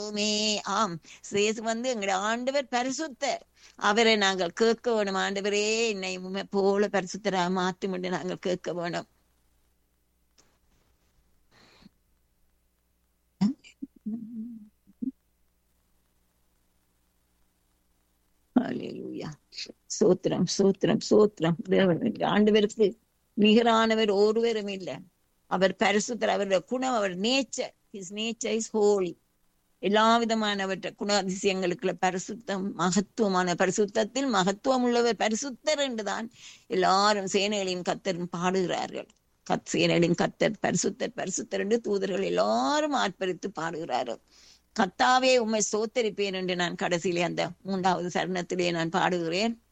போதுமே ஆம் இயேசு வந்து எங்களுடைய ஆண்டவர் பரிசுத்தர் அவரை நாங்கள் கேட்க வேணும் ஆண்டவரே என்னை உம்மை போல பரிசுத்தரா மாற்றும் என்று நாங்கள் கேட்க வேணும் ஹalleluya சோத்திரம் சோத்திரம் சோத்திரம் தேவனுக்கு ஆண்டவருக்கு நிகரானவர் ஒருவரும் இல்லை அவர் பரிசுத்தர் அவருடைய குணம் அவர் nature his nature is holy எல்லா விதமான அவற்றை குணாதிசயங்களுக்குள்ள பரிசுத்தம் மகத்துவமான பரிசுத்தத்தில் மகத்துவம் உள்ளவர் பரிசுத்தர் என்றுதான் எல்லாரும் சேனைகளின் கத்தரும் பாடுகிறார்கள் கத் சேனைகளின் கத்தர் பரிசுத்தர் பரிசுத்தர் என்று தூதர்கள் எல்லாரும் ஆர்ப்பரித்து பாடுகிறார்கள் கத்தாவே உம்மை சோத்தரிப்பேன் என்று நான் கடைசியிலே அந்த மூன்றாவது சரணத்திலே நான் பாடுகிறேன்